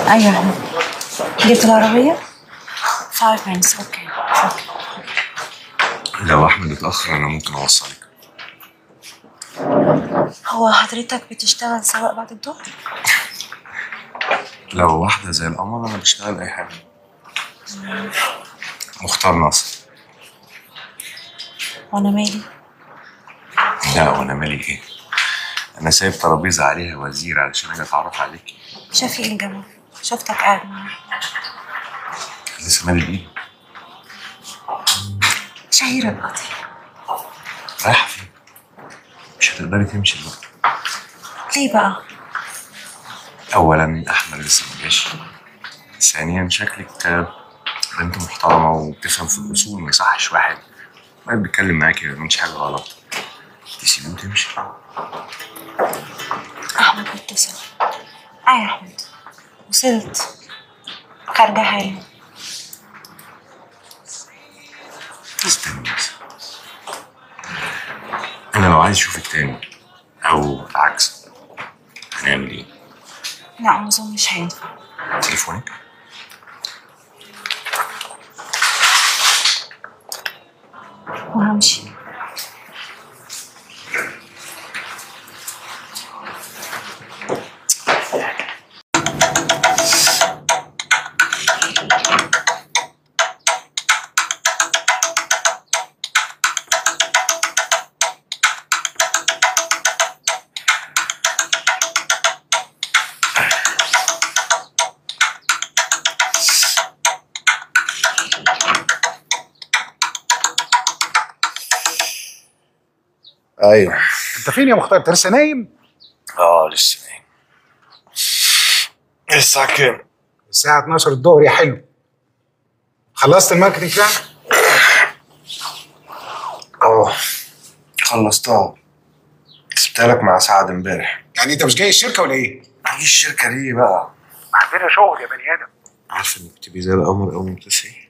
ايوه جبت العربية؟ five minutes اوكي اوكي لو احمد اتاخر انا ممكن اوصلك هو حضرتك بتشتغل سواق بعد الظهر؟ لو واحده زي القمر انا بشتغل اي حاجه مختار ناصر وانا مالي؟ لا وانا مالي ايه انا سايب ترابيزه عليها وزير علشان اجي اتعرف عليك شافي الجمال شفتك قاعد معاه لسه مالي بايدي شهيرة القاضي رايحه فين مش هتقدري تمشي دلوقتي ليه بقى؟ اولا احمد لسه ما جاش ثانيا شكلك آه، بنت محترمه وبتفهم في الاصول ما يصحش واحد ما بيتكلم معاكي ما بيعملش حاجه غلط تسيبيه وتمشي احمد متصل اه يا احمد وصلت خارجة حالا استني بس انا لو عايز اشوفك تاني او العكس هنعمل ايه لا ما اظنش هينفع تليفونك وهمشي ايوه انت فين يا مختار انت لسه نايم اه لسه نايم الساعة كام؟ الساعه 12 الظهر يا حلو خلصت الماركتنج فعلا اه خلصتها سبتها لك مع سعد امبارح يعني انت مش جاي الشركه ولا ايه اجي الشركة ليه بقى؟ عندنا شغل يا بني ادم عارفة انك بتبقي زي القمر اول ما تصحي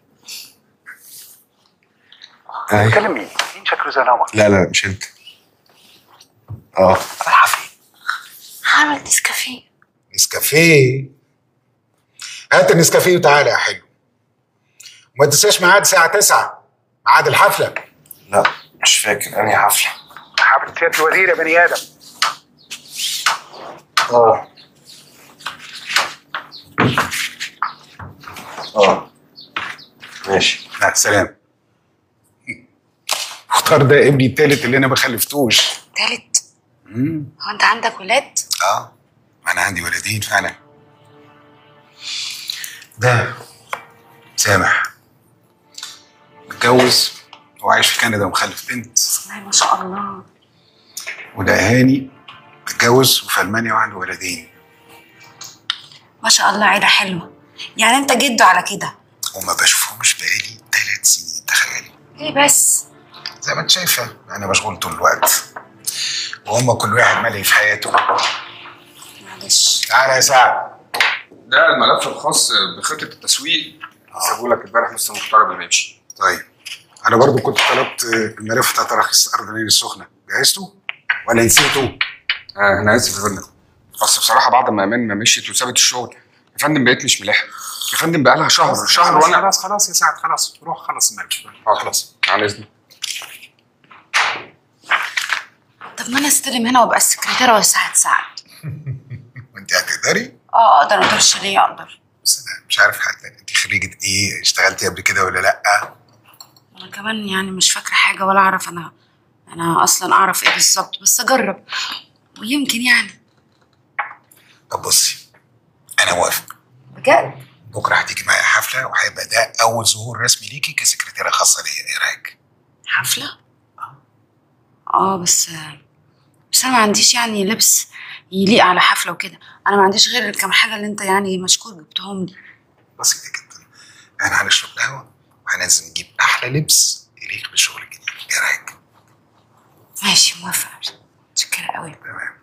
ايوه بتكلم مين مين شكله زي القمر لا لا مش انت اه رايحه فين هعمل نسكافيه نسكافيه هات النسكافيه وتعالى يا حلو وما تنساش ميعاد الساعه 9 ميعاد الحفله لا مش فاكر انهي حفلة حفله سياده الوزير يا بني ادم اه اه ماشي لا سلام مختار ده ابني التالت اللي انا ما خلفتوش تالت هو انت عندك ولاد؟ اه ما انا عندي ولدين فعلا ده سامح متجوز وعايش في كندا ومخلف بنت بسم الله ما شاء الله وده هاني متجوز وفي المانيا وعنده ولدين ما شاء الله عيلة حلوة يعني انت جده على كده وما بشوفهمش بقالي ثلاث سنين تخيلي ليه بس؟ زي ما انت شايفه انا مشغول طول الوقت وهم كل واحد ملهي في حياته معلش تعالى يا سعد ده الملف الخاص بخطه التسويق سابوا لك امبارح مستر مختار قبل ما يمشي طيب انا برضو كنت طلبت الملف بتاع تراخيص ارض العين السخنه جهزته ولا نسيته؟ آه انا اسف يا فندم بس بصراحه بعد ما امان مشيت وسابت الشغل يا فندم بقيت مش ملاحق يا فندم بقى لها شهر شهر خلاص وانا خلاص خلاص يا سعد خلاص روح خلص الملف اه خلاص على اذنك طب ما انا استلم هنا وابقى السكرتيرة واساعد سعد وانت هتقدري؟ اه اقدر ما اقدرش ليه اقدر بس انا مش عارف حتى انت خريجه ايه اشتغلتي قبل كده ولا لا؟ انا كمان يعني مش فاكرة حاجة ولا اعرف انا انا اصلا اعرف ايه بالظبط بس اجرب ويمكن يعني طب بصي انا موافق بجد بكره هتيجي معايا حفله وهيبقى ده اول ظهور رسمي ليكي كسكرتيره خاصه ليا ايه رايك؟ حفلة اه بس بس انا ما عنديش يعني لبس يليق على حفلة وكده انا ما عنديش غير الكام حاجة اللي انت يعني مشكور جبتهم لي بسيطه جدا احنا هنشرب قهوه وهننزل نجيب احلى لبس يليق بالشغل الجديد ايه رايك؟ ماشي موافقة متشكرة قوي تمام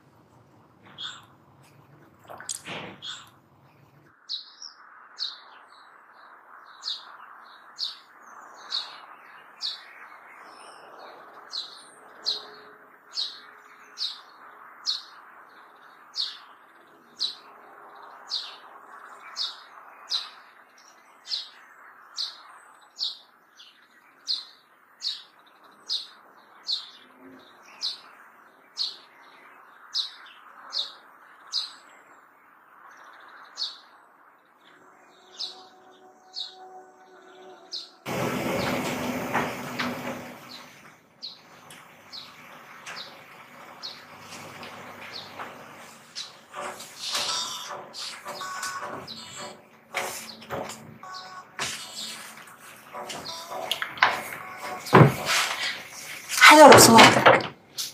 حلوة رسوماتك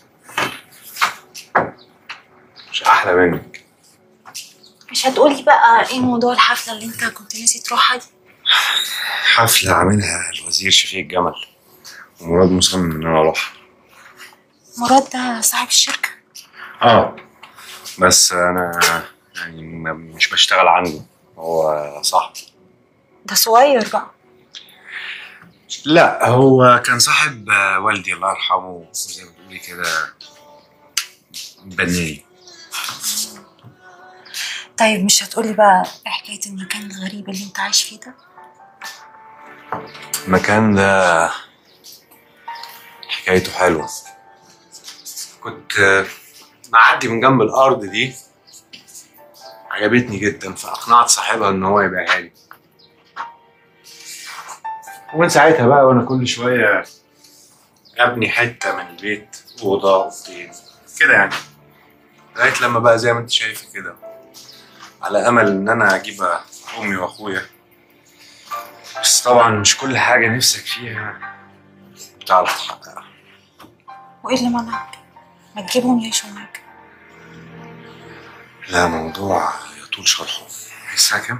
مش احلى منك مش هتقولي بقى ايه موضوع الحفلة اللي انت كنت ناسي تروحها دي حفله عاملها الوزير شفيق جمل ومراد مصمم ان انا اروح مراد ده صاحب الشركة اه بس انا يعني ما- مش بشتغل عنده هو صاحبي ده صغير بقى لا هو كان صاحب آه، والدي الله يرحمه وزي ما بتقولي كده بني طيب مش هتقولي بقى ايه حكاية المكان الغريب اللي انت عايش فيه ده المكان ده حكايته حلوة كنت آه، معدي من جنب الأرض دي عجبتني جدا فأقنعت صاحبها إن هو يبيعها لي ومن ساعتها بقى وأنا كل شوية أبني حتة من البيت أوضة أوضتين كده يعني لغاية لما بقى زي ما أنت شايفة كده على أمل إن أنا أجيب أمي وأخويا بس طبعا مش كل حاجة نفسك فيها بتعرف تحققها وايه اللي منعك ما تجيبهم يعيشوا معاك لا موضوع يطول شرحه الساعة كام؟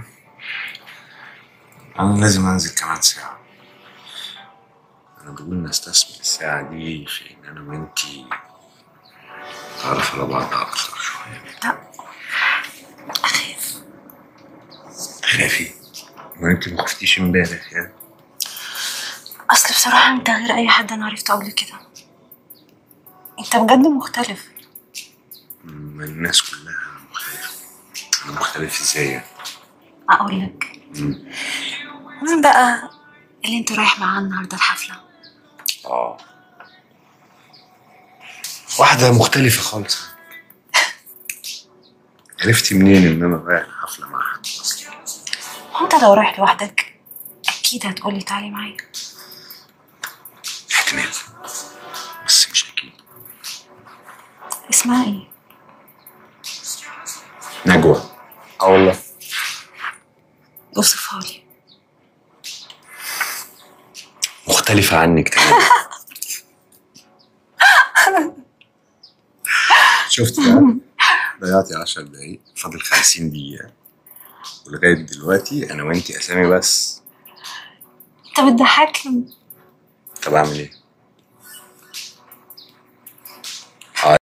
أنا لازم أنزل كمان ساعة أنا بقول نستثمر الساعة دي في إن أنا وإنتي نتعرف على بعض أكتر شوية لا اخاف خافي ما أنتي ما خفتيش إمبارح يعني اصل بصراحة انت غير اي حد انا عرفته قبل كده انت بجد مختلف ما الناس كلها مختلفة أنا مختلف إزاي يعني؟ اقول لك مم. مين بقى اللي انت رايح معاه النهارده الحفلة اه واحدة مختلفة خالص عرفتي منين إن أنا رايح حفلة مع حد أصلا؟ هو انت لو رايح لوحدك اكيد هتقولي تعالي معايا احتمال بس مش أكيد اسمها ايه نجوى اه والله اوصفها لي مختلفة عنك تماما شفت بقى ضيعتي 10 دقايق فاضل 50 دقيقة ولغاية دلوقتي أنا وأنتي أسامي بس انت بتضحكني طب أعمل إيه؟